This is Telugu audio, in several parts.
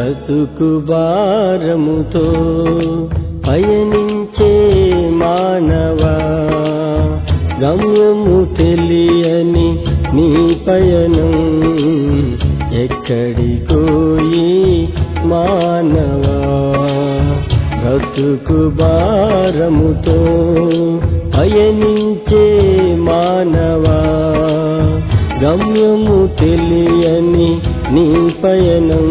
బ్రతుకు భారముతో పయనించే మానవా గమ్యము తెలియని నీ పయనం ఎక్కడికోయి మానవా బ్రతుకు భారముతో పయనించే మానవా గమ్యము తెలియని నీ పయనం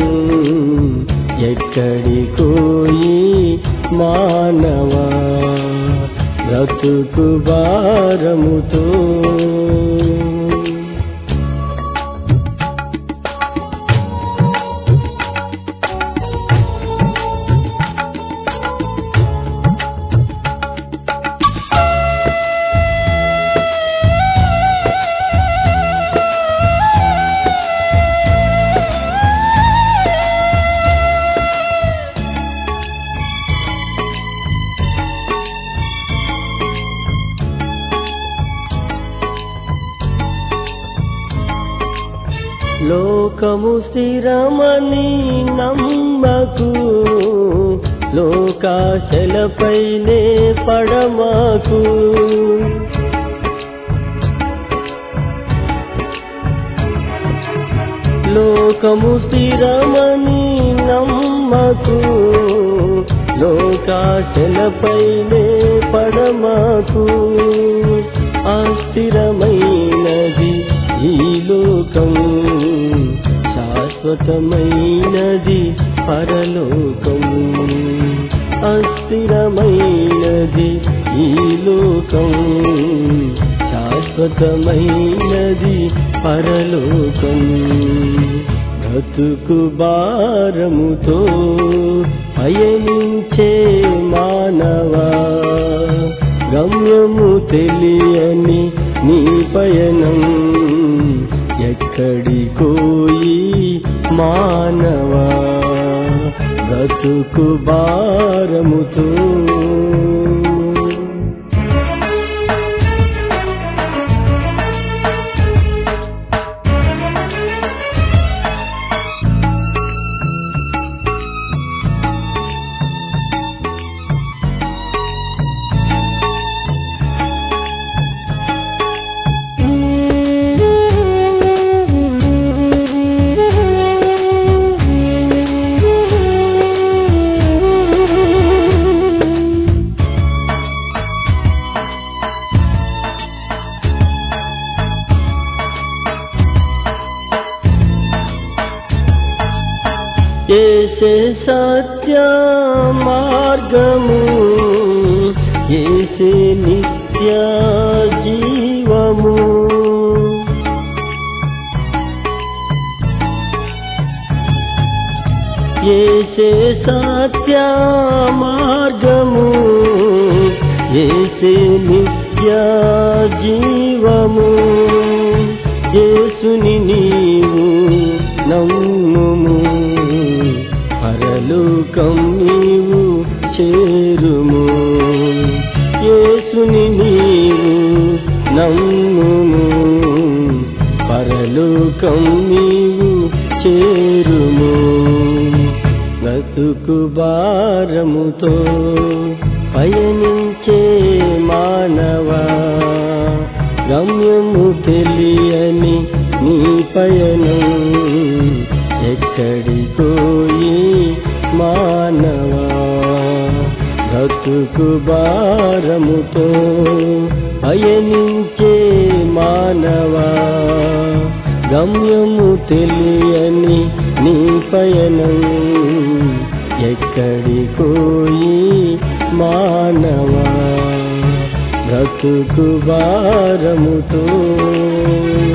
ఎక్కడికోయి మానవా బ్రతుకు భారముతో లోకము స్థిరమని నమ్మకు లోకాశలపైనే పడమాకు లోకము స్థిరమని నమ్మకు లోకాశలపైనే పడమాకు అస్థిరమైనది ఈ లోకం శాశ్వతమైనది పరలోకం అస్థిరమైనది ఈ లోకం శాశ్వతమైనది పరలోకం బ్రతుకు భారముతో పయనించే మానవా గమ్యము తెలియని నీ పయనం ఎక్కడికోయి మానవా బ్రతుకు భారముతో ఏసే సత్య మార్గము ఏసే నిత్య జీవము ఏసే సత్య మార్గము ఏసే నిత్య జీవము యేసుని నీవు నమ్ముము పరలోకం నీవు చేరుము యేసుని నీవు నమ్ముము పరలోకం నీవు చేరుము బ్రతుకు భారముతో పయనించే మానవా గమ్యము తెలియని నీ పయనం ఎక్కడికోయి మానవా బ్రతుకు భారముతో పయనించే మానవా గమ్యము తెలియని నీ పయనం ఎక్కడికోయి మానవా బ్రతుకు భారముతో